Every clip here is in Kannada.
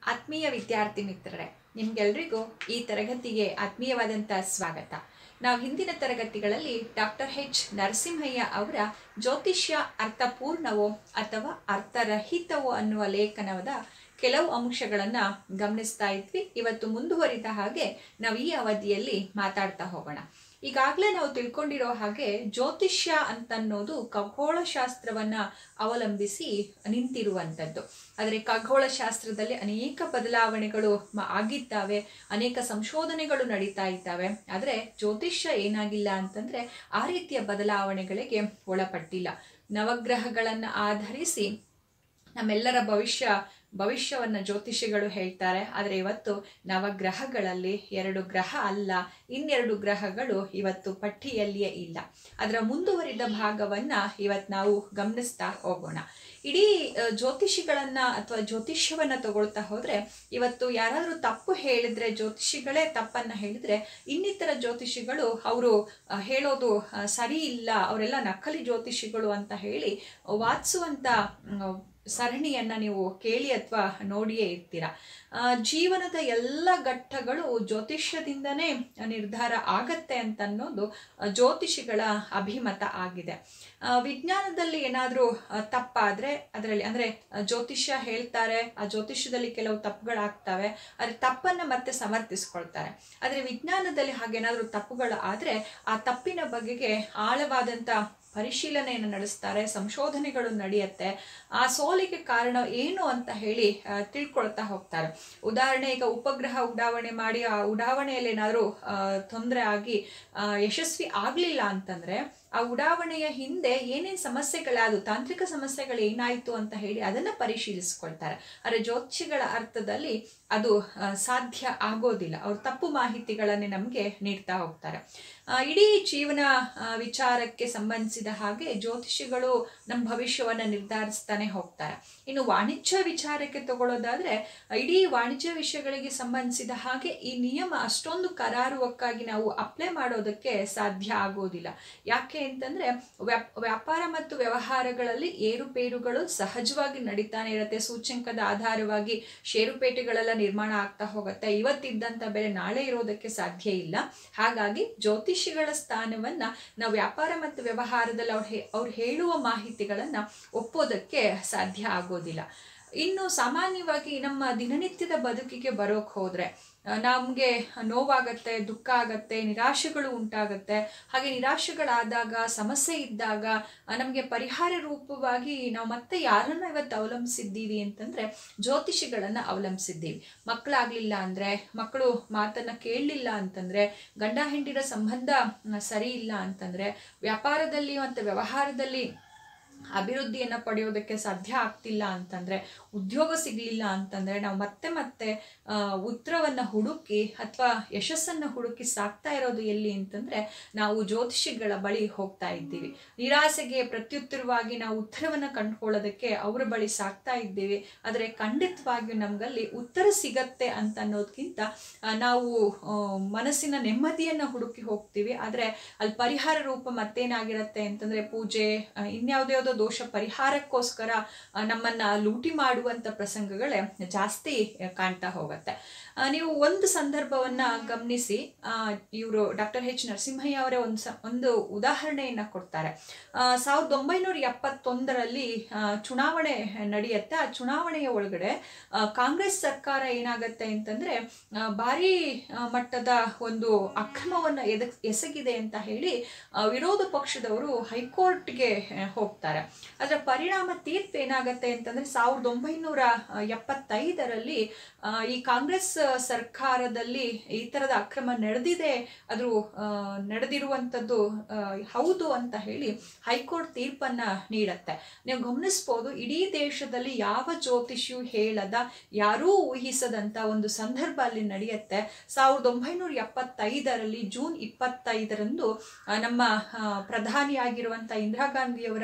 ಆತ್ಮೀಯ ವಿದ್ಯಾರ್ಥಿ ಮಿತ್ರರೇ ನಿಮ್ಗೆಲ್ರಿಗೂ ಈ ತರಗತಿಗೆ ಆತ್ಮೀಯವಾದಂಥ ಸ್ವಾಗತ ನಾವು ಹಿಂದಿನ ತರಗತಿಗಳಲ್ಲಿ ಡಾಕ್ಟರ್ ಎಚ್ ನರಸಿಂಹಯ್ಯ ಅವರ ಜ್ಯೋತಿಷ್ಯ ಅರ್ಥಪೂರ್ಣವೋ ಅಥವಾ ಅರ್ಥರಹಿತವೋ ಅನ್ನುವ ಲೇಖನದ ಕೆಲವು ಅಂಶಗಳನ್ನು ಗಮನಿಸ್ತಾ ಇದ್ವಿ ಇವತ್ತು ಮುಂದುವರಿದ ಹಾಗೆ ನಾವು ಈ ಅವಧಿಯಲ್ಲಿ ಮಾತಾಡ್ತಾ ಹೋಗೋಣ ಈಗಾಗಲೇ ನಾವು ತಿಳ್ಕೊಂಡಿರೋ ಹಾಗೆ ಜ್ಯೋತಿಷ್ಯ ಅಂತನ್ನೋದು ಖಗೋಳ ಶಾಸ್ತ್ರವನ್ನ ಅವಲಂಬಿಸಿ ನಿಂತಿರುವಂಥದ್ದು ಆದರೆ ಖಗೋಳ ಶಾಸ್ತ್ರದಲ್ಲಿ ಅನೇಕ ಬದಲಾವಣೆಗಳು ಮ- ಆಗಿದ್ದಾವೆ ಅನೇಕ ಸಂಶೋಧನೆಗಳು ನಡೀತಾ ಇದ್ದಾವೆ ಆದರೆ ಜ್ಯೋತಿಷ್ಯ ಏನಾಗಿಲ್ಲ ಅಂತಂದ್ರೆ ಆ ರೀತಿಯ ಬದಲಾವಣೆಗಳಿಗೆ ಒಳಪಟ್ಟಿಲ್ಲ ನವಗ್ರಹಗಳನ್ನು ಆಧರಿಸಿ ನಮ್ಮೆಲ್ಲರ ಭವಿಷ್ಯ ಭವಿಷ್ಯವನ್ನು ಜ್ಯೋತಿಷಿಗಳು ಹೇಳ್ತಾರೆ ಆದರೆ ಇವತ್ತು ನವಗ್ರಹಗಳಲ್ಲಿ ಎರಡು ಗ್ರಹ ಅಲ್ಲ ಇನ್ನೆರಡು ಗ್ರಹಗಳು ಇವತ್ತು ಪಟ್ಟಿಯಲ್ಲಿಯೇ ಇಲ್ಲ ಅದರ ಮುಂದುವರಿದ ಭಾಗವನ್ನ ಇವತ್ತು ನಾವು ಗಮನಿಸ್ತಾ ಹೋಗೋಣ ಇಡೀ ಆ, ಜ್ಯೋತಿಷಿಗಳನ್ನ ಅಥವಾ ಜ್ಯೋತಿಷ್ಯವನ್ನ ತಗೊಳ್ತಾ ಹೋದ್ರೆ ಇವತ್ತು ಯಾರಾದರೂ ತಪ್ಪು ಹೇಳಿದ್ರೆ ಜ್ಯೋತಿಷಿಗಳೇ ತಪ್ಪನ್ನ ಹೇಳಿದ್ರೆ ಇನ್ನಿತರ ಜ್ಯೋತಿಷಿಗಳು ಅವರು ಹೇಳೋದು ಆ, ಸರಿ ಇಲ್ಲ ಅವರೆಲ್ಲ ನಕಲಿ ಜ್ಯೋತಿಷಿಗಳು ಅಂತ ಹೇಳಿ ವಾದಿಸುವಂತ ಮ್, ಸರಣಿಯನ್ನ ನೀವು ಕೇಳಿ ಅಥವಾ ನೋಡಿಯೇ ಇರ್ತೀರ ಆ, ಜೀವನದ ಎಲ್ಲ ಘಟ್ಟಗಳು ಜ್ಯೋತಿಷ್ಯದಿಂದನೇ ನಿರ್ಧಾರ ಆಗತ್ತೆ ಅಂತ ಅನ್ನೋದು ಆ, ಜ್ಯೋತಿಷಿಗಳ ಅಭಿಮತ ಆಗಿದೆ ಆ, ವಿಜ್ಞಾನದಲ್ಲಿ ಏನಾದರೂ ತಪ್ಪಾದ್ರೆ ಅದರಲ್ಲಿ ಅಂದ್ರೆ ಆ, ಜ್ಯೋತಿಷ್ಯ ಹೇಳ್ತಾರೆ ಆ ಜ್ಯೋತಿಷ್ಯದಲ್ಲಿ ಕೆಲವು ತಪ್ಪುಗಳಾಗ್ತವೆ ಆದರೆ ತಪ್ಪನ್ನ ಮತ್ತೆ ಸಮರ್ಥಿಸ್ಕೊಳ್ತಾರೆ ಆದರೆ ವಿಜ್ಞಾನದಲ್ಲಿ ಹಾಗೇನಾದರೂ ತಪ್ಪುಗಳು ಆದ್ರೆ ಆ ತಪ್ಪಿನ ಬಗೆಗೆ ಆಳವಾದಂಥ ಪರಿಶೀಲನೆಯನ್ನು ನಡೆಸ್ತಾರೆ ಸಂಶೋಧನೆಗಳು ನಡೆಯುತ್ತೆ ಆ ಸೋಲಿಗೆ ಕಾರಣ ಏನು ಅಂತ ಹೇಳಿ ಆ, ತಿಳ್ಕೊಳ್ತಾ ಹೋಗ್ತಾರೆ ಉದಾಹರಣೆ ಈಗ ಉಪಗ್ರಹ ಉಡಾವಣೆ ಮಾಡಿ ಆ ಉಡಾವಣೆಯಲ್ಲಿ ಏನಾದರೂ ತೊಂದರೆ ಆಗಿ ಆ, ಯಶಸ್ವಿ ಆಗಲಿಲ್ಲ ಅಂತಂದ್ರೆ ಆ ಉಡಾವಣೆಯ ಹಿಂದೆ ಏನೇನು ಸಮಸ್ಯೆಗಳಾದವು ತಾಂತ್ರಿಕ ಸಮಸ್ಯೆಗಳು ಏನಾಯಿತು ಅಂತ ಹೇಳಿ ಅದನ್ನ ಪರಿಶೀಲಿಸ್ಕೊಳ್ತಾರೆ ಆದರೆ ಜ್ಯೋತಿಷಿಗಳ ಅರ್ಥದಲ್ಲಿ ಅದು ಆ, ಸಾಧ್ಯ ಆಗೋದಿಲ್ಲ ಅವ್ರು ತಪ್ಪು ಮಾಹಿತಿಗಳನ್ನೇ ನಮಗೆ ನೀಡ್ತಾ ಹೋಗ್ತಾರೆ ಆ, ಇಡೀ ಜೀವನ ಆ, ವಿಚಾರಕ್ಕೆ ಸಂಬಂಧಿಸಿದ ಹಾಗೆ ಜ್ಯೋತಿಷಿಗಳು ನಮ್ಮ ಭವಿಷ್ಯವನ್ನು ನಿರ್ಧರಿಸ್ತಾನೆ ಹೋಗ್ತಾರೆ ಇನ್ನು ವಾಣಿಜ್ಯ ವಿಚಾರಕ್ಕೆ ತಗೊಳ್ಳೋದಾದ್ರೆ ಆ, ಇಡೀ ವಾಣಿಜ್ಯ ವಿಷಯಗಳಿಗೆ ಸಂಬಂಧಿಸಿದ ಹಾಗೆ ಈ ನಿಯಮ ಅಷ್ಟೊಂದು ಕರಾರುವಕ್ಕಾಗಿ ನಾವು ಅಪ್ಲೈ ಮಾಡೋದಕ್ಕೆ ಸಾಧ್ಯ ಆಗೋದಿಲ್ಲ ಯಾಕೆ ಅಂತಂದ್ರೆ ವ್ಯಾಪ್- ವ್ಯಾಪಾರ ಮತ್ತು ವ್ಯವಹಾರಗಳಲ್ಲಿ ಏರುಪೇರುಗಳು ಸಹಜವಾಗಿ ನಡೀತಾನೆ ಇರುತ್ತೆ ಸೂಚ್ಯಂಕದ ಆಧಾರವಾಗಿ ಷೇರುಪೇಟೆಗಳೆಲ್ಲ ನಿರ್ಮಾಣ ಆಗ್ತಾ ಹೋಗುತ್ತೆ ಇವತ್ತಿದ್ದಂಥ ಬೆಲೆ ನಾಳೆ ಇರೋದಕ್ಕೆ ಸಾಧ್ಯ ಇಲ್ಲ ಹಾಗಾಗಿ ಜ್ಯೋತಿಷಿಗಳ ಸ್ಥಾನವನ್ನ ನಾವು ವ್ಯಾಪಾರ ಮತ್ತು ವ್ಯವಹಾರದಲ್ಲಿ ಅವ್ರು ಹೇ ಅವ್ರು ಹೇಳುವ ಮಾಹಿತಿಗಳನ್ನ ಒಪ್ಪೋದಕ್ಕೆ ಸಾಧ್ಯ ಆಗೋದಿಲ್ಲ ಇನ್ನು ಸಾಮಾನ್ಯವಾಗಿ ನಮ್ಮ ದಿನನಿತ್ಯದ ಬದುಕಿಗೆ ಬರೋಕ್ ಹೋದ್ರೆ ನಮಗೆ ನೋವಾಗತ್ತೆ ದುಃಖ ಆಗತ್ತೆ ನಿರಾಶೆಗಳು ಉಂಟಾಗತ್ತೆ ಹಾಗೆ ನಿರಾಶೆಗಳಾದಾಗ ಸಮಸ್ಯೆ ಇದ್ದಾಗ ನಮಗೆ ಪರಿಹಾರ ರೂಪವಾಗಿ ನಾವು ಮತ್ತೆ ಯಾರನ್ನ ಇವತ್ತು ಅವಲಂಬಿಸಿದ್ದೀವಿ ಅಂತಂದ್ರೆ ಜ್ಯೋತಿಷಿಗಳನ್ನ ಅವಲಂಬಿಸಿದ್ದೀವಿ ಮಕ್ಕಳಾಗ್ಲಿಲ್ಲ ಅಂದ್ರೆ ಮಕ್ಕಳು ಮಾತನ್ನ ಕೇಳಲಿಲ್ಲ ಅಂತಂದ್ರೆ ಗಂಡ ಹೆಂಡಿರ ಸಂಬಂಧ ಮ್, ಸರಿ ಇಲ್ಲ ಅಂತಂದ್ರೆ ವ್ಯಾಪಾರದಲ್ಲಿ ಮತ್ತು ವ್ಯವಹಾರದಲ್ಲಿ ಅಭಿವೃದ್ಧಿಯನ್ನು ಪಡೆಯೋದಕ್ಕೆ ಸಾಧ್ಯ ಆಗ್ತಿಲ್ಲ ಅಂತಂದ್ರೆ ಉದ್ಯೋಗ ಸಿಗಲಿಲ್ಲ ಅಂತಂದ್ರೆ ನಾವು ಮತ್ತೆ ಮತ್ತೆ ಆ, ಉತ್ತರವನ್ನ ಹುಡುಕಿ ಅಥವಾ ಯಶಸ್ಸನ್ನ ಹುಡುಕಿ ಸಾಕ್ತಾ ಇರೋದು ಎಲ್ಲಿ ಅಂತಂದ್ರೆ ನಾವು ಜ್ಯೋತಿಷಿಗಳ ಬಳಿ ಹೋಗ್ತಾ ಇದ್ದೀವಿ ನಿರಾಸೆಗೆ ಪ್ರತ್ಯುತ್ತರವಾಗಿ ನಾವು ಉತ್ತರವನ್ನ ಕಂಡುಕೊಳ್ಳೋದಕ್ಕೆ ಅವರ ಬಳಿ ಸಾಕ್ತಾ ಇದ್ದೀವಿ ಆದರೆ ಖಂಡಿತವಾಗಿಯೂ ನಮ್ಗಲ್ಲಿ ಉತ್ತರ ಸಿಗತ್ತೆ ಅಂತ ಅನ್ನೋದಕ್ಕಿಂತ ಆ, ನಾವು ಆ, ಮನಸ್ಸಿನ ನೆಮ್ಮದಿಯನ್ನ ಹುಡುಕಿ ಹೋಗ್ತೀವಿ ಆದರೆ ಅಲ್ಲಿ ಪರಿಹಾರ ರೂಪ ಮತ್ತೇನಾಗಿರತ್ತೆ ಅಂತಂದ್ರೆ ಪೂಜೆ ಆ, ಇನ್ಯಾವುದ್ಯಾವುದೋ ದೋಷ ಪರಿಹಾರಕ್ಕೋಸ್ಕರ ಆ, ನಮ್ಮನ್ನ ಲೂಟಿ ಮಾಡುವಂತ ಪ್ರಸಂಗಗಳೇ ಜಾಸ್ತಿ ಆ, ಕಾಣ್ತಾ ಹೋಗುತ್ತೆ ಆ, ನೀವು ಒಂದು ಸಂದರ್ಭವನ್ನ ಗಮನಿಸಿ ಇವರು ಡಾಕ್ಟರ್ ಎಚ್ ನರಸಿಂಹಯ್ಯ ಅವರೇ ಒಂದು ಸ ಒಂದು ಉದಾಹರಣೆಯನ್ನ ಕೊಡ್ತಾರೆ ಆ, ಸಾವಿರದ ಒಂಬೈನೂರ ಎಪ್ಪತ್ತೊಂದರಲ್ಲಿ ಆ, ಚುನಾವಣೆ ನಡೆಯುತ್ತೆ ಆ ಚುನಾವಣೆಯ ಒಳಗಡೆ ಆ, ಕಾಂಗ್ರೆಸ್ ಸರ್ಕಾರ ಏನಾಗತ್ತೆ ಅಂತಂದ್ರೆ ಆ, ಭಾರಿ ಆ, ಮಟ್ಟದ ಒಂದು ಅಕ್ರಮವನ್ನ ಎದ ಎಸಗಿದೆ ಅಂತ ಹೇಳಿ ಆ, ವಿರೋಧ ಪಕ್ಷದವರು ಹೈಕೋರ್ಟ್ಗೆ ಆ, ಹೋಗ್ತಾರೆ ಅದರ ಪರಿಣಾಮ ತೀರ್ಪು ಏನಾಗತ್ತೆ ಅಂತಂದ್ರೆ ಸಾವಿರದ ಒಂಬೈನೂರ ಎಪ್ಪತ್ತೈದರಲ್ಲಿ ಆ, ಈ ಕಾಂಗ್ರೆಸ್ ಸರ್ಕಾರದಲ್ಲಿ ಈ ತರದ ಅಕ್ರಮ ನಡೆದಿದೆ ಅದು ಆ, ನಡೆದಿರುವಂಥದ್ದು ಆ, ಹೌದು ಅಂತ ಹೇಳಿ ಹೈಕೋರ್ಟ್ ತೀರ್ಪನ್ನ ನೀಡತ್ತೆ ನೀವು ಗಮನಿಸ್ಬೋದು ಇಡೀ ದೇಶದಲ್ಲಿ ಯಾವ ಜ್ಯೋತಿಷಿಯು ಹೇಳದ ಯಾರೂ ಊಹಿಸದಂತ ಒಂದು ಸಂದರ್ಭ ಅಲ್ಲಿ ನಡೆಯುತ್ತೆ ಸಾವಿರದ ಒಂಬೈನೂರ ಎಪ್ಪತ್ತೈದರಲ್ಲಿ ಜೂನ್ ಇಪ್ಪತ್ತೈದರಂದು ಆ, ನಮ್ಮ ಆ, ಪ್ರಧಾನಿಯಾಗಿರುವಂಥ ಇಂದಿರಾ ಗಾಂಧಿಯವರ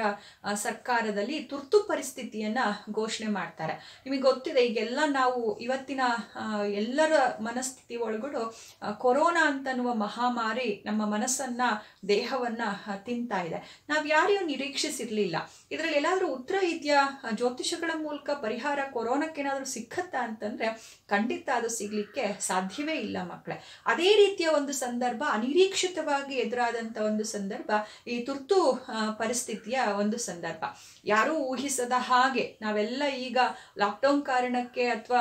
ಆ, ಸರ್ಕಾರದಲ್ಲಿ ತುರ್ತು ಪರಿಸ್ಥಿತಿಯನ್ನ ಘೋಷಣೆ ಮಾಡ್ತಾರೆ ನಿಮಗೆ ಗೊತ್ತಿದೆ ಈಗೆಲ್ಲ ನಾವು ಇವತ್ತಿನ ಆ, ಎಲ್ಲರ ಮನಸ್ಥಿತಿ ಒಳಗಡೆ ಆ, ಕೊರೋನಾ ಅಂತನ್ನುವ ಮಹಾಮಾರಿ ನಮ್ಮ ಮನಸ್ಸನ್ನ ದೇಹವನ್ನ ಆ, ತಿಂತಾ ಇದೆ ನಾವು ಯಾರೆಯೂ ನಿರೀಕ್ಷಿಸಿರ್ಲಿಲ್ಲ ಇದರಲ್ಲಿ ಎಲ್ಲಾದ್ರೂ ಉತ್ತರ ಇದೆಯಾ ಆ, ಜ್ಯೋತಿಷಗಳ ಮೂಲಕ ಪರಿಹಾರ ಕೊರೋನಾಕ್ಕೇನಾದ್ರೂ ಸಿಕ್ಕತ್ತಾ ಅಂತಂದ್ರೆ ಖಂಡಿತ ಅದು ಸಿಗ್ಲಿಕ್ಕೆ ಸಾಧ್ಯವೇ ಇಲ್ಲ ಮಕ್ಕಳೇ ಅದೇ ರೀತಿಯ ಒಂದು ಸಂದರ್ಭ ಅನಿರೀಕ್ಷಿತವಾಗಿ ಎದುರಾದಂತ ಒಂದು ಸಂದರ್ಭ ಈ ತುರ್ತು ಆ, ಪರಿಸ್ಥಿತಿಯ ಒಂದು ಸಂದರ್ಭ ಯಾರೂ ಊಹಿಸದ ಹಾಗೆ ನಾವೆಲ್ಲ ಈಗ ಲಾಕ್ಡೌನ್ ಕಾರಣಕ್ಕೆ ಅಥವಾ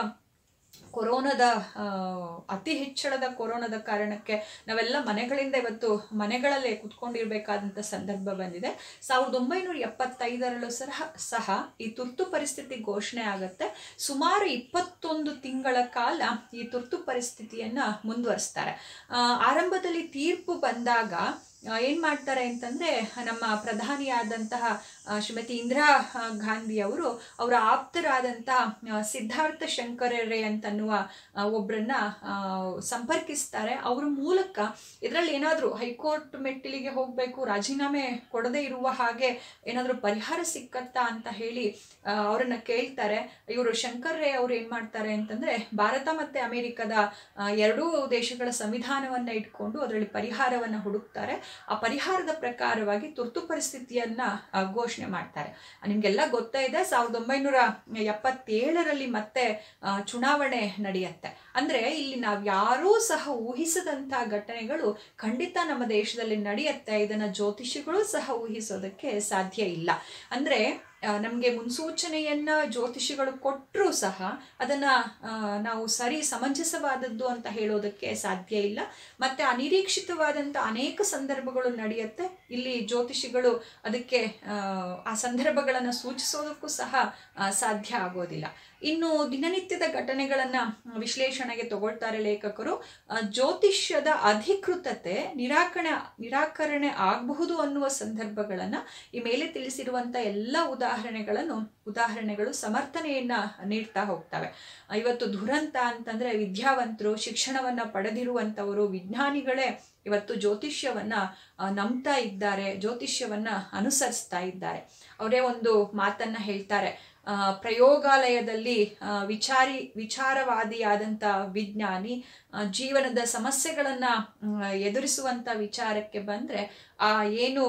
ಕೊರೋನಾದ ಆ, ಅತಿ ಹೆಚ್ಚಳದ ಕೊರೋನಾದ ಕಾರಣಕ್ಕೆ ನಾವೆಲ್ಲ ಮನೆಗಳಿಂದ ಇವತ್ತು ಮನೆಗಳಲ್ಲೇ ಕುತ್ಕೊಂಡಿರ್ಬೇಕಾದಂಥ ಸಂದರ್ಭ ಬಂದಿದೆ ಸಾವಿರದ ಒಂಬೈನೂರ ಎಪ್ಪತ್ತೈದರಲ್ಲೂ ಸಹ ಸಹ ಈ ತುರ್ತು ಪರಿಸ್ಥಿತಿ ಘೋಷಣೆ ಆಗುತ್ತೆ ಸುಮಾರು ಇಪ್ಪತ್ತೊಂದು ತಿಂಗಳ ಕಾಲ ಈ ತುರ್ತು ಪರಿಸ್ಥಿತಿಯನ್ನ ಮುಂದುವರಿಸ್ತಾರೆ ಆ, ಆರಂಭದಲ್ಲಿ ತೀರ್ಪು ಬಂದಾಗ ಆ, ಏನ್ ಮಾಡ್ತಾರೆ ಅಂತಂದ್ರೆ ನಮ್ಮ ಪ್ರಧಾನಿಯಾದಂತಹ ಆ, ಶ್ರೀಮತಿ ಇಂದಿರಾ ಆ, ಗಾಂಧಿ ಅವರು ಅವರ ಆಪ್ತರಾದಂತಹ ಆ, ಸಿದ್ಧಾರ್ಥ ಶಂಕರರೆ ಅಂತನ್ನುವ ಆ, ಒಬ್ರನ್ನ ಆ, ಸಂಪರ್ಕಿಸ್ತಾರೆ ಅವ್ರ ಮೂಲಕ ಇದರಲ್ಲಿ ಏನಾದರೂ ಹೈಕೋರ್ಟ್ ಮೆಟ್ಟಿಲಿಗೆ ಹೋಗಬೇಕು ರಾಜೀನಾಮೆ ಕೊಡದೇ ಇರುವ ಹಾಗೆ ಏನಾದರೂ ಪರಿಹಾರ ಸಿಕ್ಕತ್ತಾ ಅಂತ ಹೇಳಿ ಆ, ಅವರನ್ನ ಕೇಳ್ತಾರೆ ಇವರು ಶಂಕರ್ ರೇ ಅವರು ಏನ್ ಮಾಡ್ತಾರೆ ಅಂತಂದ್ರೆ ಭಾರತ ಮತ್ತೆ ಅಮೆರಿಕದ ಆ, ಎರಡೂ ದೇಶಗಳ ಸಂವಿಧಾನವನ್ನ ಇಟ್ಕೊಂಡು ಅದರಲ್ಲಿ ಪರಿಹಾರವನ್ನ ಹುಡುಕ್ತಾರೆ ಆ ಪರಿಹಾರದ ಪ್ರಕಾರವಾಗಿ ತುರ್ತು ಪರಿಸ್ಥಿತಿಯನ್ನ ಆ, ಘೋಷಣೆ ಮಾಡ್ತಾರೆ ನಿಮ್ಗೆಲ್ಲ ಗೊತ್ತಾ ಇದೆ ಸಾವಿರದ ಒಂಬೈನೂರ ಎಪ್ಪತ್ತೇಳರಲ್ಲಿ ಮತ್ತೆ ಆ, ಚುನಾವಣೆ ನಡೆಯುತ್ತೆ ಅಂದ್ರೆ ಇಲ್ಲಿ ನಾವು ಯಾರೂ ಸಹ ಊಹಿಸದಂತ ಘಟನೆಗಳು ಖಂಡಿತ ನಮ್ಮ ದೇಶದಲ್ಲಿ ನಡೆಯುತ್ತೆ ಇದನ್ನ ಜ್ಯೋತಿಷಿಗಳು ಸಹ ಊಹಿಸೋದಕ್ಕೆ ಸಾಧ್ಯ ಇಲ್ಲ ಅಂದ್ರೆ ಆ, ನಮ್ಗೆ ಮುನ್ಸೂಚನೆಯನ್ನ ಜ್ಯೋತಿಷಿಗಳು ಕೊಟ್ಟರೂ ಸಹ ಅದನ್ನ ಆ, ನಾವು ಸರಿ ಸಮಂಜಸವಾದದ್ದು ಅಂತ ಹೇಳೋದಕ್ಕೆ ಸಾಧ್ಯ ಇಲ್ಲ ಮತ್ತೆ ಅನಿರೀಕ್ಷಿತವಾದಂಥ ಅನೇಕ ಸಂದರ್ಭಗಳು ನಡೆಯುತ್ತೆ ಇಲ್ಲಿ ಜ್ಯೋತಿಷಿಗಳು ಅದಕ್ಕೆ ಆ, ಆ ಸಂದರ್ಭಗಳನ್ನು ಸೂಚಿಸೋದಕ್ಕೂ ಸಹ ಆ, ಸಾಧ್ಯ ಆಗೋದಿಲ್ಲ ಇನ್ನು ದಿನನಿತ್ಯದ ಘಟನೆಗಳನ್ನ ವಿಶ್ಲೇಷಣೆಗೆ ತಗೊಳ್ತಾರೆ ಲೇಖಕರು ಆ, ಜ್ಯೋತಿಷ್ಯದ ಅಧಿಕೃತತೆ ನಿರಾಕರಣೆ ನಿರಾಕರಣೆ ಆಗಬಹುದು ಅನ್ನುವ ಸಂದರ್ಭಗಳನ್ನ ಈ ಮೇಲೆ ತಿಳಿಸಿರುವಂತ ಎಲ್ಲ ಉದಾಹರಣೆಗಳನ್ನು ಉದಾಹರಣೆಗಳು ಸಮರ್ಥನೆಯನ್ನ ನೀಡ್ತಾ ಹೋಗ್ತವೆ ಆ, ಇವತ್ತು ದುರಂತ ಅಂತಂದ್ರೆ ವಿದ್ಯಾವಂತರು ಶಿಕ್ಷಣವನ್ನ ಪಡೆದಿರುವಂತವರು ವಿಜ್ಞಾನಿಗಳೇ ಇವತ್ತು ಜ್ಯೋತಿಷ್ಯವನ್ನ ಆ, ನಂಬ್ತಾ ಇದ್ದಾರೆ ಜ್ಯೋತಿಷ್ಯವನ್ನ ಅನುಸರಿಸ್ತಾ ಇದ್ದಾರೆ ಅವರೇ ಒಂದು ಮಾತನ್ನ ಹೇಳ್ತಾರೆ ಆ, ಪ್ರಯೋಗಾಲಯದಲ್ಲಿ ಆ, ವಿಚಾರಿ ವಿಚಾರವಾದಿಯಾದಂಥ ವಿಜ್ಞಾನಿ ಆ, ಜೀವನದ ಸಮಸ್ಯೆಗಳನ್ನ ಮ್, ಎದುರಿಸುವಂತ ವಿಚಾರಕ್ಕೆ ಬಂದ್ರೆ ಆ ಏನು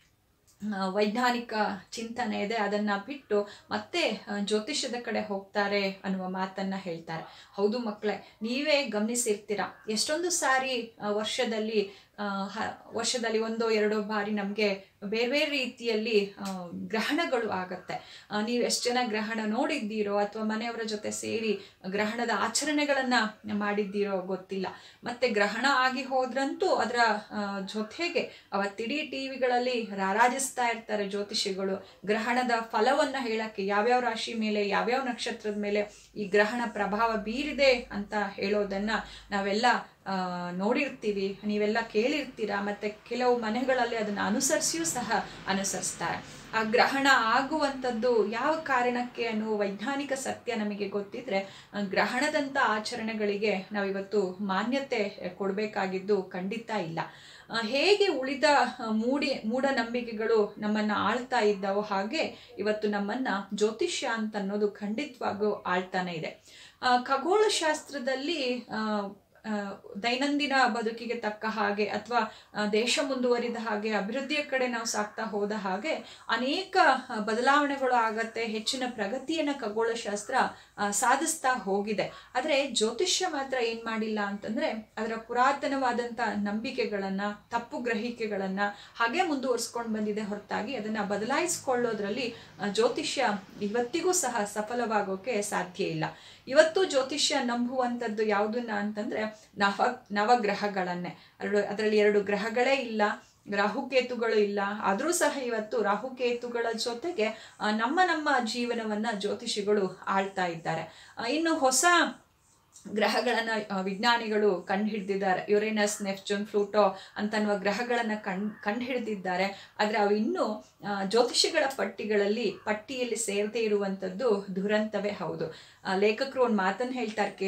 ಆ, ವೈಜ್ಞಾನಿಕ ಚಿಂತನೆ ಇದೆ ಅದನ್ನ ಬಿಟ್ಟು ಮತ್ತೆ ಆ, ಜ್ಯೋತಿಷ್ಯದ ಕಡೆ ಹೋಗ್ತಾರೆ ಅನ್ನುವ ಮಾತನ್ನ ಹೇಳ್ತಾರೆ ಹೌದು ಮಕ್ಕಳೇ ನೀವೇ ಗಮನಿಸಿರ್ತೀರ ಎಷ್ಟೊಂದು ಸಾರಿ ಆ, ವರ್ಷದಲ್ಲಿ ಆ, ಹ- ವರ್ಷದಲ್ಲಿ ಒಂದೋ ಎರಡೋ ಬಾರಿ ನಮಗೆ ಬೇರೆ ಬೇರೆ ರೀತಿಯಲ್ಲಿ ಆ, ಗ್ರಹಣಗಳು ಆಗತ್ತೆ ಆ, ನೀವು ಎಷ್ಟು ಜನ ಗ್ರಹಣ ನೋಡಿದ್ದೀರೋ ಅಥವಾ ಮನೆಯವರ ಜೊತೆ ಸೇರಿ ಗ್ರಹಣದ ಆಚರಣೆಗಳನ್ನ ಮಾಡಿದ್ದೀರೋ ಗೊತ್ತಿಲ್ಲ ಮತ್ತೆ ಗ್ರಹಣ ಆಗಿ ಹೋದ್ರಂತೂ ಅದರ ಆ, ಜೊತೆಗೆ ಅವತ್ತಿಡೀ ಟಿವಿಗಳಲ್ಲಿ ರಾರಾಜಿಸ್ತಾ ಇರ್ತಾರೆ ಜ್ಯೋತಿಷಿಗಳು ಗ್ರಹಣದ ಫಲವನ್ನ ಹೇಳಕ್ಕೆ ಯಾವ್ಯಾವ ರಾಶಿ ಮೇಲೆ ಯಾವ್ಯಾವ ನಕ್ಷತ್ರದ ಮೇಲೆ ಈ ಗ್ರಹಣ ಪ್ರಭಾವ ಬೀರಿದೆ ಅಂತ ಹೇಳೋದನ್ನ ನಾವೆಲ್ಲ ಆ, ನೋಡಿರ್ತೀವಿ ನೀವೆಲ್ಲ ಕೇಳಿರ್ತೀರಾ ಮತ್ತೆ ಕೆಲವು ಮನೆಗಳಲ್ಲಿ ಅದನ್ನ ಅನುಸರಿಸಿಯೂ ಸಹ ಅನುಸರಿಸ್ತಾರೆ ಆ ಗ್ರಹಣ ಆಗುವಂಥದ್ದು ಯಾವ ಕಾರಣಕ್ಕೆ ಅನ್ನುವ ವೈಜ್ಞಾನಿಕ ಸತ್ಯ ನಮಗೆ ಗೊತ್ತಿದ್ರೆ ಆ, ಗ್ರಹಣದಂಥ ಆಚರಣೆಗಳಿಗೆ ನಾವಿವತ್ತು ಮಾನ್ಯತೆ ಕೊಡಬೇಕಾಗಿದ್ದು ಖಂಡಿತ ಇಲ್ಲ ಆ, ಹೇಗೆ ಉಳಿದ ಆ, ಮೂಡಿ ಮೂಢನಂಬಿಕೆಗಳು ನಮ್ಮನ್ನ ಆಳ್ತಾ ಇದ್ದಾವೋ ಹಾಗೆ ಇವತ್ತು ನಮ್ಮನ್ನ ಜ್ಯೋತಿಷ್ಯ ಅಂತ ಅನ್ನೋದು ಖಂಡಿತವಾಗೂ ಆಳ್ತಾನೆ ಇದೆ ಆ, ಖಗೋಳಶಾಸ್ತ್ರದಲ್ಲಿ ಆ, ಆ, ದೈನಂದಿನ ಬದುಕಿಗೆ ತಕ್ಕ ಹಾಗೆ ಅಥವಾ ದೇಶ ಮುಂದುವರಿದ ಹಾಗೆ ಅಭಿವೃದ್ಧಿಯ ಕಡೆ ನಾವು ಸಾಕ್ತಾ ಹೋದ ಹಾಗೆ ಅನೇಕ ಆ, ಬದಲಾವಣೆಗಳು ಆಗತ್ತೆ ಹೆಚ್ಚಿನ ಪ್ರಗತಿಯನ್ನ ಖಗೋಳಶಾಸ್ತ್ರ ಆ, ಸಾಧಿಸ್ತಾ ಹೋಗಿದೆ ಆದರೆ ಜ್ಯೋತಿಷ್ಯ ಮಾತ್ರ ಏನ್ ಮಾಡಿಲ್ಲ ಅಂತಂದ್ರೆ ಅದರ ಪುರಾತನವಾದಂತ ನಂಬಿಕೆಗಳನ್ನ ತಪ್ಪು ಗ್ರಹಿಕೆಗಳನ್ನ ಹಾಗೆ ಮುಂದುವರ್ಸ್ಕೊಂಡು ಬಂದಿದೆ ಹೊರತಾಗಿ ಅದನ್ನ ಬದಲಾಯಿಸ್ಕೊಳ್ಳೋದ್ರಲ್ಲಿ ಆ, ಜ್ಯೋತಿಷ್ಯ ಇವತ್ತಿಗೂ ಸಹ ಸಫಲವಾಗೋಕೆ ಸಾಧ್ಯ ಇಲ್ಲ ಇವತ್ತು ಜ್ಯೋತಿಷ್ಯ ನಂಬುವಂಥದ್ದು ಯಾವುದನ್ನ ಅಂತಂದ್ರೆ ನವ ನವಗ್ರಹಗಳನ್ನೇ ಎರಡು ಅದರಲ್ಲಿ ಎರಡು ಗ್ರಹಗಳೇ ಇಲ್ಲ ರಾಹುಕೇತುಗಳು ಇಲ್ಲ ಆದರೂ ಸಹ ಇವತ್ತು ರಾಹುಕೇತುಗಳ ಜೊತೆಗೆ ಆ, ನಮ್ಮ ನಮ್ಮ ಜೀವನವನ್ನ ಜ್ಯೋತಿಷಿಗಳು ಆಳ್ತಾ ಇದ್ದಾರೆ ಆ, ಇನ್ನು ಹೊಸ ಗ್ರಹಗಳನ್ನ ಆ, ವಿಜ್ಞಾನಿಗಳು ಕಂಡು ಹಿಡಿದಿದ್ದಾರೆ ಯುರೇನಸ್ ನೆಫ್ಚೂನ್ ಫ್ಲೂಟೋ ಅಂತನ್ನುವ ಗ್ರಹಗಳನ್ನ ಕಣ್ ಕಂಡು ಹಿಡಿದಿದ್ದಾರೆ ಆದರೆ ಅವು ಇನ್ನೂ ಆ, ಜ್ಯೋತಿಷಿಗಳ ಪಟ್ಟಿಗಳಲ್ಲಿ ಪಟ್ಟಿಯಲ್ಲಿ ಸೇರದೇ ಇರುವಂಥದ್ದು ದುರಂತವೇ ಹೌದು ಆ, ಲೇಖಕರು ಒಂದು ಮಾತನ್ನು ಹೇಳ್ತಾರೆ ಕೇಳಿ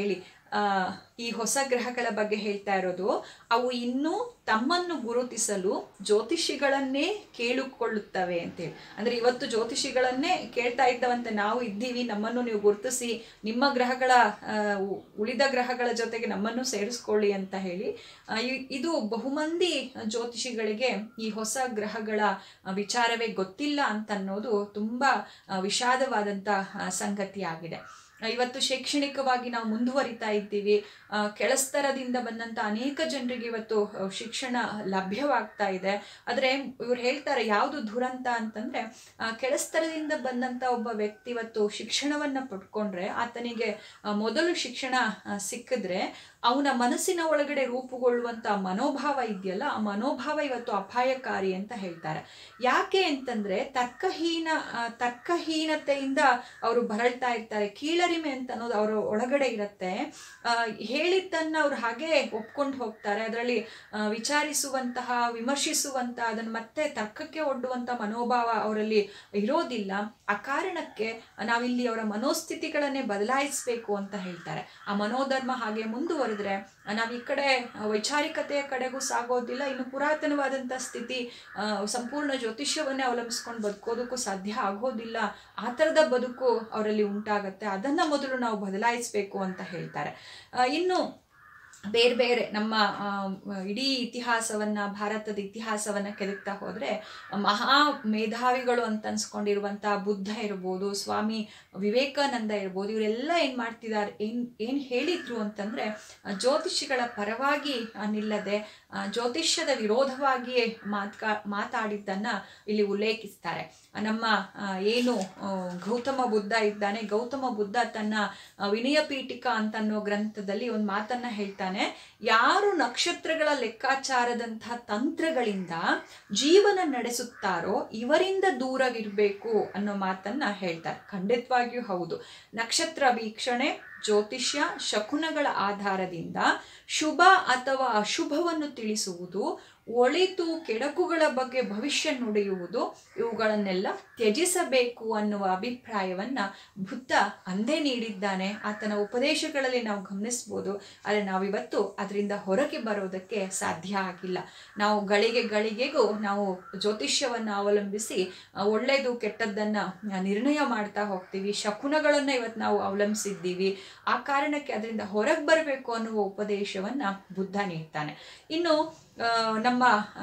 ಆ, ಈ ಹೊಸ ಗ್ರಹಗಳ ಬಗ್ಗೆ ಹೇಳ್ತಾ ಇರೋದು ಅವು ಇನ್ನೂ ತಮ್ಮನ್ನು ಗುರುತಿಸಲು ಜ್ಯೋತಿಷಿಗಳನ್ನೇ ಕೇಳಿಕೊಳ್ಳುತ್ತವೆ ಅಂತೇಳಿ ಅಂದ್ರೆ ಇವತ್ತು ಜ್ಯೋತಿಷಿಗಳನ್ನೇ ಕೇಳ್ತಾ ಇದ್ದವಂತೆ ನಾವು ಇದ್ದೀವಿ ನಮ್ಮನ್ನು ನೀವು ಗುರುತಿಸಿ ನಿಮ್ಮ ಗ್ರಹಗಳ ಆ, ಉ- ಉಳಿದ ಗ್ರಹಗಳ ಜೊತೆಗೆ ನಮ್ಮನ್ನು ಸೇರಿಸ್ಕೊಳ್ಳಿ ಅಂತ ಹೇಳಿ ಆ, ಇ- ಇದು ಬಹುಮಂದಿ ಜ್ಯೋತಿಷಿಗಳಿಗೆ ಈ ಹೊಸ ಗ್ರಹಗಳ ಆ, ವಿಚಾರವೇ ಗೊತ್ತಿಲ್ಲ ಅಂತ ಅನ್ನೋದು ತುಂಬಾ ಆ, ವಿಷಾದವಾದಂಥ ಆ, ಸಂಗತಿಯಾಗಿದೆ ಆ, ಇವತ್ತು ಶೈಕ್ಷಣಿಕವಾಗಿ ನಾವು ಮುಂದುವರಿತಾ ಇದ್ದೀವಿ ಆ, ಕೆಳಸ್ತರದಿಂದ ಬಂದಂಥ ಅನೇಕ ಜನರಿಗೆ ಇವತ್ತು ಆ, ಶಿಕ್ಷಣ ಲಭ್ಯವಾಗ್ತಾ ಇದೆ ಆದರೆ ಇವ್ರು ಹೇಳ್ತಾರೆ ಯಾವುದು ದುರಂತ ಅಂತಂದ್ರೆ ಆ, ಕೆಳಸ್ತರದಿಂದ ಬಂದಂಥ ಒಬ್ಬ ವ್ಯಕ್ತಿ ಇವತ್ತು ಶಿಕ್ಷಣವನ್ನ ಪಡ್ಕೊಂಡ್ರೆ ಆತನಿಗೆ ಆ, ಮೊದಲು ಶಿಕ್ಷಣ ಆ, ಸಿಕ್ಕಿದ್ರೆ ಅವನ ಮನಸ್ಸಿನ ಒಳಗಡೆ ರೂಪುಗೊಳ್ಳುವಂತ ಮನೋಭಾವ ಇದೆಯಲ್ಲ ಆ ಮನೋಭಾವ ಇವತ್ತು ಅಪಾಯಕಾರಿ ಅಂತ ಹೇಳ್ತಾರೆ ಯಾಕೆ ಅಂತಂದ್ರೆ ತರ್ಕಹೀನ ಆ, ತರ್ಕಹೀನತೆಯಿಂದ ಅವರು ಬರಳ್ತಾ ಇರ್ತಾರೆ ಕೀಳರಿಮೆ ಅಂತ ಅನ್ನೋದು ಅವರ ಒಳಗಡೆ ಇರುತ್ತೆ ಆ, ಹೇಳಿದ್ದನ್ನ ಅವ್ರು ಹಾಗೆ ಒಪ್ಕೊಂಡು ಹೋಗ್ತಾರೆ ಅದರಲ್ಲಿ ವಿಚಾರಿಸುವಂತಹ ವಿಮರ್ಶಿಸುವಂತಹ ಅದನ್ನ ಮತ್ತೆ ತರ್ಕಕ್ಕೆ ಒಡ್ಡುವಂತ ಮನೋಭಾವ ಅವರಲ್ಲಿ ಇರೋದಿಲ್ಲ ಆ ಕಾರಣಕ್ಕೆ ನಾವಿಲ್ಲಿ ಅವರ ಮನೋಸ್ಥಿತಿಗಳನ್ನೇ ಬದಲಾಯಿಸಬೇಕು ಅಂತ ಹೇಳ್ತಾರೆ ಆ ಮನೋಧರ್ಮ ಹಾಗೆ ಮುಂದುವರೆದ್ರೆ ನಾವು ಈ ಕಡೆ ವೈಚಾರಿಕತೆಯ ಕಡೆಗೂ ಸಾಗೋದಿಲ್ಲ ಇನ್ನು ಪುರಾತನವಾದಂಥ ಸ್ಥಿತಿ ಆ, ಸಂಪೂರ್ಣ ಜ್ಯೋತಿಷ್ಯವನ್ನೇ ಅವಲಂಬಿಸ್ಕೊಂಡು ಬದುಕೋದಕ್ಕೂ ಸಾಧ್ಯ ಆಗೋದಿಲ್ಲ ಆ ಥರದ ಬದುಕು ಅವರಲ್ಲಿ ಉಂಟಾಗತ್ತೆ ಅದನ್ನ ಮೊದಲು ನಾವು ಬದಲಾಯಿಸಬೇಕು ಅಂತ ಹೇಳ್ತಾರೆ ಆ, ಇನ್ನು ಬೇರೆ ಬೇರೆ ನಮ್ಮ ಆ, ಇಡೀ ಇತಿಹಾಸವನ್ನ ಭಾರತದ ಇತಿಹಾಸವನ್ನ ಕೆದಕ್ತಾ ಹೋದ್ರೆ ಮಹಾ ಮೇಧಾವಿಗಳು ಅಂತ ಅನ್ಸ್ಕೊಂಡಿರುವಂತ ಬುದ್ಧ ಇರ್ಬೋದು ಸ್ವಾಮಿ ವಿವೇಕಾನಂದ ಇರ್ಬೋದು ಇವರೆಲ್ಲ ಏನ್ ಮಾಡ್ತಿದ್ದಾರೆ ಏನ್ ಏನ್ ಹೇಳಿದ್ರು ಅಂತಂದ್ರೆ ಆ, ಜ್ಯೋತಿಷಿಗಳ ಪರವಾಗಿ ಆ, ನಿಲ್ಲದೆ ಆ, ಜ್ಯೋತಿಷ್ಯದ ವಿರೋಧವಾಗಿಯೇ ಮಾತ್ಕಾ ಮಾತಾಡಿದ್ದನ್ನ ಇಲ್ಲಿ ಉಲ್ಲೇಖಿಸ್ತಾರೆ ಆ, ನಮ್ಮ ಆ, ಏನು ಆ, ಗೌತಮ ಬುದ್ಧ ಇದ್ದಾನೆ ಗೌತಮ ಬುದ್ಧ ತನ್ನ ಆ, ವಿನಯ ಪೀಠಿಕಾ ಅಂತ ಅನ್ನೋ ಗ್ರಂಥದಲ್ಲಿ ಒಂದು ಮಾತನ್ನ ಹೇಳ್ತಾನೆ ಯಾರು ನಕ್ಷತ್ರಗಳ ಲೆಕ್ಕಾಚಾರದಂತಹ ತಂತ್ರಗಳಿಂದ ಜೀವನ ನಡೆಸುತ್ತಾರೋ ಇವರಿಂದ ದೂರವಿರಬೇಕು ಅನ್ನೋ ಮಾತನ್ನ ಹೇಳ್ತಾರೆ ಖಂಡಿತವಾಗಿಯೂ ಹೌದು ನಕ್ಷತ್ರ ವೀಕ್ಷಣೆ ಜ್ಯೋತಿಷ್ಯ ಶಕುನಗಳ ಆಧಾರದಿಂದ ಶುಭ ಅಥವಾ ಅಶುಭವನ್ನು ತಿಳಿಸುವುದು ಒಳಿತು ಕೆಡಕುಗಳ ಬಗ್ಗೆ ಭವಿಷ್ಯ ನುಡಿಯುವುದು ಇವುಗಳನ್ನೆಲ್ಲ ತ್ಯಜಿಸಬೇಕು ಅನ್ನುವ ಅಭಿಪ್ರಾಯವನ್ನ ಬುದ್ಧ ಅಂದೇ ನೀಡಿದ್ದಾನೆ ಆತನ ಉಪದೇಶಗಳಲ್ಲಿ ನಾವು ಗಮನಿಸ್ಬೋದು ಆದರೆ ನಾವಿವತ್ತು ಅದರಿಂದ ಹೊರಗೆ ಬರೋದಕ್ಕೆ ಸಾಧ್ಯ ಆಗಿಲ್ಲ ನಾವು ಗಳಿಗೆ ಗಳಿಗೆಗೂ ನಾವು ಜ್ಯೋತಿಷ್ಯವನ್ನು ಅವಲಂಬಿಸಿ ಆ, ಒಳ್ಳೆಯದು ಕೆಟ್ಟದ್ದನ್ನ ಆ, ನಿರ್ಣಯ ಮಾಡ್ತಾ ಹೋಗ್ತೀವಿ ಶಕುನಗಳನ್ನ ಇವತ್ತು ನಾವು ಅವಲಂಬಿಸಿದ್ದೀವಿ ಆ ಕಾರಣಕ್ಕೆ ಅದರಿಂದ ಹೊರಗೆ ಬರಬೇಕು ಅನ್ನುವ ಉಪದೇಶವನ್ನ ಬುದ್ಧ ನೀಡ್ತಾನೆ ಇನ್ನು ಆ, ನಮ್ಮ ಆ,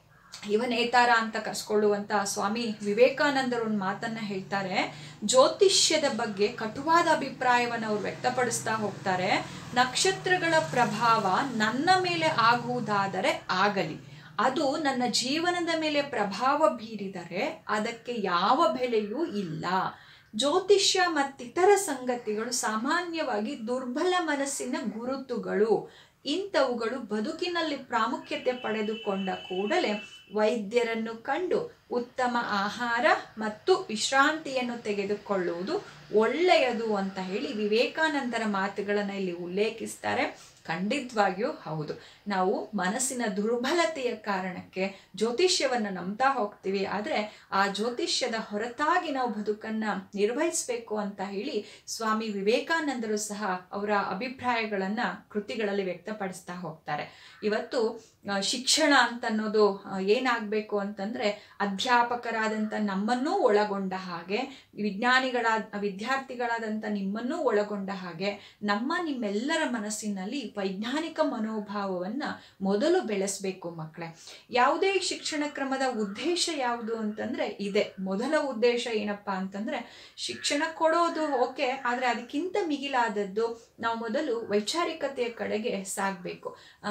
ಯುವನೇತಾರ ಅಂತ ಕರೆಸ್ಕೊಳ್ಳುವಂತ ಸ್ವಾಮಿ ವಿವೇಕಾನಂದರು ಒಂದು ಮಾತನ್ನ ಹೇಳ್ತಾರೆ ಜ್ಯೋತಿಷ್ಯದ ಬಗ್ಗೆ ಕಟುವಾದ ಅಭಿಪ್ರಾಯವನ್ನು ಅವ್ರು ವ್ಯಕ್ತಪಡಿಸ್ತಾ ಹೋಗ್ತಾರೆ ನಕ್ಷತ್ರಗಳ ಪ್ರಭಾವ ನನ್ನ ಮೇಲೆ ಆಗುವುದಾದರೆ ಆಗಲಿ ಅದು ನನ್ನ ಜೀವನದ ಮೇಲೆ ಪ್ರಭಾವ ಬೀರಿದರೆ ಅದಕ್ಕೆ ಯಾವ ಬೆಲೆಯೂ ಇಲ್ಲ ಜ್ಯೋತಿಷ್ಯ ಮತ್ತಿತರ ಸಂಗತಿಗಳು ಸಾಮಾನ್ಯವಾಗಿ ದುರ್ಬಲ ಮನಸ್ಸಿನ ಗುರುತುಗಳು ಇಂಥವುಗಳು ಬದುಕಿನಲ್ಲಿ ಪ್ರಾಮುಖ್ಯತೆ ಪಡೆದುಕೊಂಡ ಕೂಡಲೇ ವೈದ್ಯರನ್ನು ಕಂಡು ಉತ್ತಮ ಆಹಾರ ಮತ್ತು ವಿಶ್ರಾಂತಿಯನ್ನು ತೆಗೆದುಕೊಳ್ಳುವುದು ಒಳ್ಳೆಯದು ಅಂತ ಹೇಳಿ ವಿವೇಕಾನಂದರ ಮಾತುಗಳನ್ನು ಇಲ್ಲಿ ಉಲ್ಲೇಖಿಸ್ತಾರೆ ಖಂಡಿತವಾಗಿಯೂ ಹೌದು ನಾವು ಮನಸ್ಸಿನ ದುರ್ಬಲತೆಯ ಕಾರಣಕ್ಕೆ ಜ್ಯೋತಿಷ್ಯವನ್ನು ನಂಬ್ತಾ ಹೋಗ್ತೀವಿ ಆದರೆ ಆ ಜ್ಯೋತಿಷ್ಯದ ಹೊರತಾಗಿ ನಾವು ಬದುಕನ್ನ ನಿರ್ವಹಿಸಬೇಕು ಅಂತ ಹೇಳಿ ಸ್ವಾಮಿ ವಿವೇಕಾನಂದರು ಸಹ ಅವರ ಅಭಿಪ್ರಾಯಗಳನ್ನ ಕೃತಿಗಳಲ್ಲಿ ವ್ಯಕ್ತಪಡಿಸ್ತಾ ಹೋಗ್ತಾರೆ ಇವತ್ತು ಆ, ಶಿಕ್ಷಣ ಅಂತ ಅನ್ನೋದು ಆ, ಏನಾಗಬೇಕು ಅಂತಂದ್ರೆ ಅಧ್ಯಾಪಕರಾದಂಥ ನಮ್ಮನ್ನೂ ಒಳಗೊಂಡ ಹಾಗೆ ವಿಜ್ಞಾನಿಗಳಾದ ವಿದ್ಯಾರ್ಥಿಗಳಾದಂಥ ನಿಮ್ಮನ್ನೂ ಒಳಗೊಂಡ ಹಾಗೆ ನಮ್ಮ ನಿಮ್ಮೆಲ್ಲರ ಮನಸ್ಸಿನಲ್ಲಿ ವೈಜ್ಞಾನಿಕ ಮನೋಭಾವವನ್ನ ಮೊದಲು ಬೆಳೆಸಬೇಕು ಮಕ್ಕಳೇ ಯಾವುದೇ ಶಿಕ್ಷಣ ಕ್ರಮದ ಉದ್ದೇಶ ಯಾವುದು ಅಂತಂದ್ರೆ ಇದೆ ಮೊದಲ ಉದ್ದೇಶ ಏನಪ್ಪಾ ಅಂತಂದ್ರೆ ಶಿಕ್ಷಣ ಕೊಡೋದು ಓಕೆ ಆದ್ರೆ ಅದಕ್ಕಿಂತ ಮಿಗಿಲಾದದ್ದು ನಾವು ಮೊದಲು ವೈಚಾರಿಕತೆಯ ಕಡೆಗೆ ಸಾಗಬೇಕು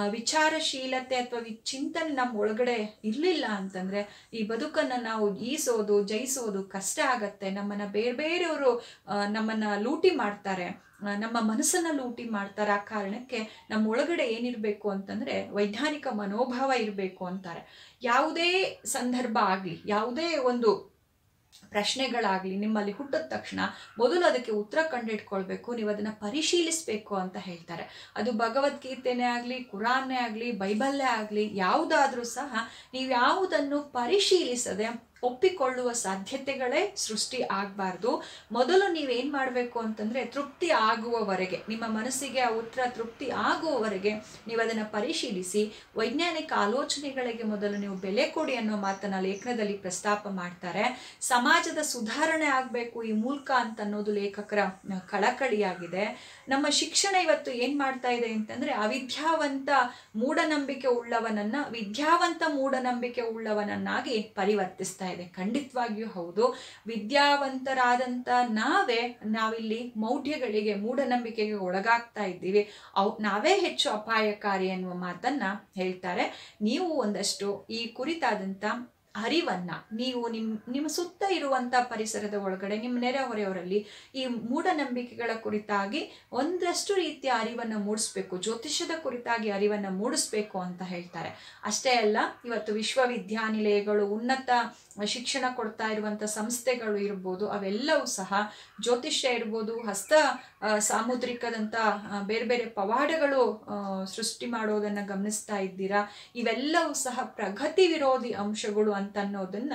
ವಿಚಾರಶೀಲತೆ ಅಥವಾ ವಿ ಚಿಂತನೆ ನಮ್ಮ ಒಳಗಡೆ ಇರಲಿಲ್ಲ ಅಂತಂದ್ರೆ ಈ ಬದುಕನ್ನ ನಾವು ಈಸೋದು ಜಯಿಸೋದು ಕಷ್ಟ ಆಗತ್ತೆ ನಮ್ಮನ್ನ ಬೇರೆ ಬೇರೆಯವರು ನಮ್ಮನ್ನ ಲೂಟಿ ಮಾಡ್ತಾರೆ ಆ, ನಮ್ಮ ಮನಸ್ಸನ್ನ ಲೂಟಿ ಮಾಡ್ತಾರೆ ಆ ಕಾರಣಕ್ಕೆ ನಮ್ಮ ಒಳಗಡೆ ಏನಿರಬೇಕು ಅಂತಂದ್ರೆ ವೈಜ್ಞಾನಿಕ ಮನೋಭಾವ ಇರಬೇಕು ಅಂತಾರೆ ಯಾವುದೇ ಸಂದರ್ಭ ಆಗಲಿ ಯಾವುದೇ ಒಂದು ಪ್ರಶ್ನೆಗಳಾಗ್ಲಿ ನಿಮ್ಮಲ್ಲಿ ಹುಟ್ಟಿದ ತಕ್ಷಣ ಮೊದಲು ಅದಕ್ಕೆ ಉತ್ತರ ಕಂಡಿಡ್ಕೊಳ್ಬೇಕು ನೀವು ಅದನ್ನ ಪರಿಶೀಲಿಸಬೇಕು ಅಂತ ಹೇಳ್ತಾರೆ ಅದು ಭಗವದ್ಗೀತೆನೇ ಆಗಲಿ ಕುರಾನ್ನೇ ಆಗಲಿ ಬೈಬಲ್ಲೇ ಆಗಲಿ ಯಾವುದಾದ್ರೂ ಸಹ ನೀವು ಯಾವುದನ್ನು ಪರಿಶೀಲಿಸದೆ ಒಪ್ಪಿಕೊಳ್ಳುವ ಸಾಧ್ಯತೆಗಳೇ ಸೃಷ್ಟಿ ಆಗಬಾರ್ದು ಮೊದಲು ನೀವೇನು ಮಾಡಬೇಕು ಅಂತಂದರೆ ತೃಪ್ತಿ ಆಗುವವರೆಗೆ ನಿಮ್ಮ ಮನಸ್ಸಿಗೆ ಆ ಉತ್ತರ ತೃಪ್ತಿ ಆಗುವವರೆಗೆ ನೀವು ಅದನ್ನು ಪರಿಶೀಲಿಸಿ ವೈಜ್ಞಾನಿಕ ಆಲೋಚನೆಗಳಿಗೆ ಮೊದಲು ನೀವು ಬೆಲೆ ಕೊಡಿ ಅನ್ನೋ ಮಾತನ್ನ ಲೇಖನದಲ್ಲಿ ಪ್ರಸ್ತಾಪ ಮಾಡ್ತಾರೆ ಸಮಾಜದ ಸುಧಾರಣೆ ಆಗಬೇಕು ಈ ಮೂಲಕ ಅಂತ ಅನ್ನೋದು ಲೇಖಕರ ಆ, ಕಳಕಳಿಯಾಗಿದೆ ನಮ್ಮ ಶಿಕ್ಷಣ ಇವತ್ತು ಏನ್ ಮಾಡ್ತಾ ಇದೆ ಅಂತಂದ್ರೆ ಅವಿದ್ಯಾವಂತ ಮೂಢನಂಬಿಕೆ ಉಳ್ಳವನನ್ನ ವಿದ್ಯಾವಂತ ಮೂಢನಂಬಿಕೆ ಉಳ್ಳವನನ್ನಾಗಿ ಪರಿವರ್ತಿಸ್ತಾ ಇದೆ ಖಂಡಿತವಾಗಿಯೂ ಹೌದು ವಿದ್ಯಾವಂತರಾದಂಥ ನಾವೇ ನಾವಿಲ್ಲಿ ಮೌಢ್ಯಗಳಿಗೆ ಮೂಢನಂಬಿಕೆಗೆ ಒಳಗಾಗ್ತಾ ಇದ್ದೀವಿ ಅವು ನಾವೇ ಹೆಚ್ಚು ಅಪಾಯಕಾರಿ ಅನ್ನುವ ಮಾತನ್ನ ಹೇಳ್ತಾರೆ ನೀವು ಒಂದಷ್ಟು ಈ ಕುರಿತಾದಂಥ ಅರಿವನ್ನ ನೀವು ನಿಮ್ ನಿಮ್ಮ ಸುತ್ತ ಇರುವಂತ ಪರಿಸರದ ಒಳಗಡೆ ನಿಮ್ಮ ನೆರೆಹೊರೆಯವರಲ್ಲಿ ಈ ಮೂಢನಂಬಿಕೆಗಳ ಕುರಿತಾಗಿ ಒಂದಷ್ಟು ರೀತಿಯ ಅರಿವನ್ನು ಮೂಡಿಸ್ಬೇಕು ಜ್ಯೋತಿಷ್ಯದ ಕುರಿತಾಗಿ ಅರಿವನ್ನು ಮೂಡಿಸ್ಬೇಕು ಅಂತ ಹೇಳ್ತಾರೆ ಅಷ್ಟೇ ಅಲ್ಲ ಇವತ್ತು ವಿಶ್ವವಿದ್ಯಾನಿಲಯಗಳು ಉನ್ನತ ಶಿಕ್ಷಣ ಕೊಡ್ತಾ ಇರುವಂತ ಸಂಸ್ಥೆಗಳು ಇರ್ಬೋದು ಅವೆಲ್ಲವೂ ಸಹ ಜ್ಯೋತಿಷ್ಯ ಇರ್ಬೋದು ಹಸ್ತ ಆ, ಸಾಮುದ್ರಿಕದಂತ ಆ, ಬೇರೆ ಬೇರೆ ಪವಾಡಗಳು ಆ, ಸೃಷ್ಟಿ ಮಾಡೋದನ್ನ ಗಮನಿಸ್ತಾ ಇದ್ದೀರಾ ಇವೆಲ್ಲವೂ ಸಹ ಪ್ರಗತಿ ವಿರೋಧಿ ಅಂಶಗಳು ಅಂತ ಅನ್ನೋದನ್ನ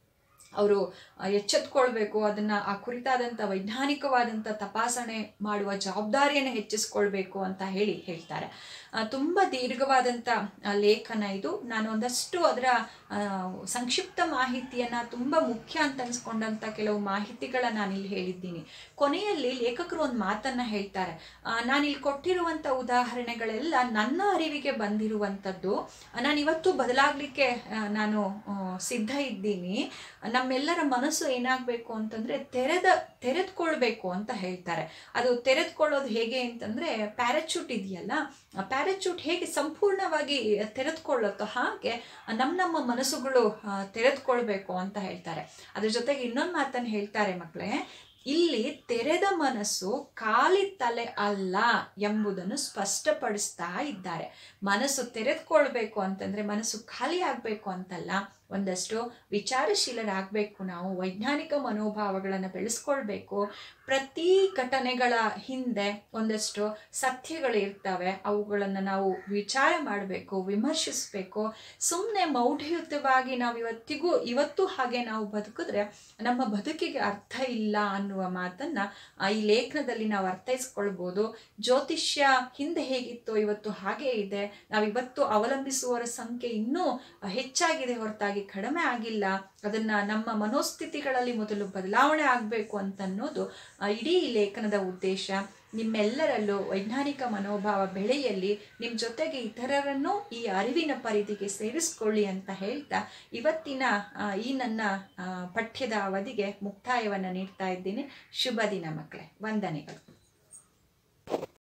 ಅವರು ಎಚ್ಚೆತ್ಕೊಳ್ಬೇಕು ಅದನ್ನ ಆ ಕುರಿತಾದಂಥ ವೈಜ್ಞಾನಿಕವಾದಂಥ ತಪಾಸಣೆ ಮಾಡುವ ಜವಾಬ್ದಾರಿಯನ್ನು ಹೆಚ್ಚಿಸ್ಕೊಳ್ಬೇಕು ಅಂತ ಹೇಳಿ ಹೇಳ್ತಾರೆ ಆ, ತುಂಬ ದೀರ್ಘವಾದಂಥ ಆ, ಲೇಖನ ಇದು ನಾನು ಒಂದಷ್ಟು ಅದರ ಆ, ಸಂಕ್ಷಿಪ್ತ ಮಾಹಿತಿಯನ್ನ ತುಂಬ ಮುಖ್ಯ ಅಂತ ಅನ್ಸ್ಕೊಂಡಂಥ ಕೆಲವು ಮಾಹಿತಿಗಳ ನಾನಿಲ್ಲಿ ಹೇಳಿದ್ದೀನಿ ಕೊನೆಯಲ್ಲಿ ಲೇಖಕರು ಒಂದು ಮಾತನ್ನ ಹೇಳ್ತಾರೆ ಆ, ನಾನಿಲ್ಲಿ ಕೊಟ್ಟಿರುವಂಥ ಉದಾಹರಣೆಗಳೆಲ್ಲ ನನ್ನ ಅರಿವಿಗೆ ಬಂದಿರುವಂಥದ್ದು ನಾನು ಇವತ್ತು ಬದಲಾಗಲಿಕ್ಕೆ ನಾನು ಆ, ಸಿದ್ಧ ಇದ್ದೀನಿ ನಮ್ಮೆಲ್ಲರ ಮನಸ್ಸು ಏನಾಗಬೇಕು ಅಂತಂದ್ರೆ ತೆರೆದ ತೆರೆದುಕೊಳ್ಬೇಕು ಅಂತ ಹೇಳ್ತಾರೆ ಅದು ತೆರೆದುಕೊಳ್ಳೋದು ಹೇಗೆ ಅಂತಂದ್ರೆ ಪ್ಯಾರಾಚೂಟ್ ಇದೆಯಲ್ಲ ಆ ಪ್ಯಾರಾಚೂಟ್ ಹೇಗೆ ಸಂಪೂರ್ಣವಾಗಿ ತೆರೆದುಕೊಳ್ಳುತ್ತೋ ಹಾಗೆ ನಮ್ಮ ನಮ್ಮ ಮನಸ್ಸುಗಳು ಆ, ತೆರೆದುಕೊಳ್ಬೇಕು ಅಂತ ಹೇಳ್ತಾರೆ ಅದ್ರ ಜೊತೆಗೆ ಇನ್ನೊಂದು ಮಾತನ್ನು ಹೇಳ್ತಾರೆ ಮಕ್ಕಳೇ ಇಲ್ಲಿ ತೆರೆದ ಮನಸ್ಸು ಖಾಲಿ ತಲೆ ಅಲ್ಲ ಎಂಬುದನ್ನು ಸ್ಪಷ್ಟಪಡಿಸ್ತಾ ಇದ್ದಾರೆ ಮನಸ್ಸು ತೆರೆದುಕೊಳ್ಬೇಕು ಅಂತಂದ್ರೆ ಮನಸ್ಸು ಖಾಲಿ ಆಗಬೇಕು ಅಂತಲ್ಲ ಒಂದಷ್ಟು ವಿಚಾರಶೀಲರಾಗಬೇಕು ನಾವು ವೈಜ್ಞಾನಿಕ ಮನೋಭಾವಗಳನ್ನು ಬೆಳೆಸ್ಕೊಳ್ಬೇಕು ಪ್ರತಿ ಘಟನೆಗಳ ಹಿಂದೆ ಒಂದಷ್ಟು ಸತ್ಯಗಳು ಇರ್ತವೆ ಅವುಗಳನ್ನು ನಾವು ವಿಚಾರ ಮಾಡಬೇಕು ವಿಮರ್ಶಿಸಬೇಕು ಸುಮ್ಮನೆ ಮೌಢ್ಯಯುತವಾಗಿ ನಾವು ಇವತ್ತಿಗೂ ಇವತ್ತು ಹಾಗೆ ನಾವು ಬದುಕಿದ್ರೆ ನಮ್ಮ ಬದುಕಿಗೆ ಅರ್ಥ ಇಲ್ಲ ಅನ್ನುವ ಮಾತನ್ನ ಆ, ಈ ಲೇಖನದಲ್ಲಿ ನಾವು ಅರ್ಥೈಸ್ಕೊಳ್ಬೋದು ಜ್ಯೋತಿಷ್ಯ ಹಿಂದೆ ಹೇಗಿತ್ತೋ ಇವತ್ತು ಹಾಗೇ ಇದೆ ನಾವು ಇವತ್ತು ಅವಲಂಬಿಸುವವರ ಸಂಖ್ಯೆ ಇನ್ನೂ ಹೆಚ್ಚಾಗಿದೆ ಹೊರತಾಗಿ ಕಡಿಮೆ ಆಗಿಲ್ಲ ಅದನ್ನ ನಮ್ಮ ಮನೋಸ್ಥಿತಿಗಳಲ್ಲಿ ಮೊದಲು ಬದಲಾವಣೆ ಆಗಬೇಕು ಅಂತ ಅನ್ನೋದು ಆ, ಇಡೀ ಈ ಲೇಖನದ ಉದ್ದೇಶ ನಿಮ್ಮೆಲ್ಲರಲ್ಲೂ ವೈಜ್ಞಾನಿಕ ಮನೋಭಾವ ಬೆಳೆಯಲ್ಲಿ ನಿಮ್ಮ ಜೊತೆಗೆ ಇತರರನ್ನು ಈ ಅರಿವಿನ ಪರಿಧಿಗೆ ಸೇರಿಸ್ಕೊಳ್ಳಿ ಅಂತ ಹೇಳ್ತಾ ಇವತ್ತಿನ ಆ, ಈ ನನ್ನ ಆ, ಪಠ್ಯದ ಅವಧಿಗೆ ಮುಕ್ತಾಯವನ್ನು ನೀಡ್ತಾ ಇದ್ದೀನಿ ಶುಭ ದಿನ ಮಕ್ಕಳೇ ವಂದನೆಗಳು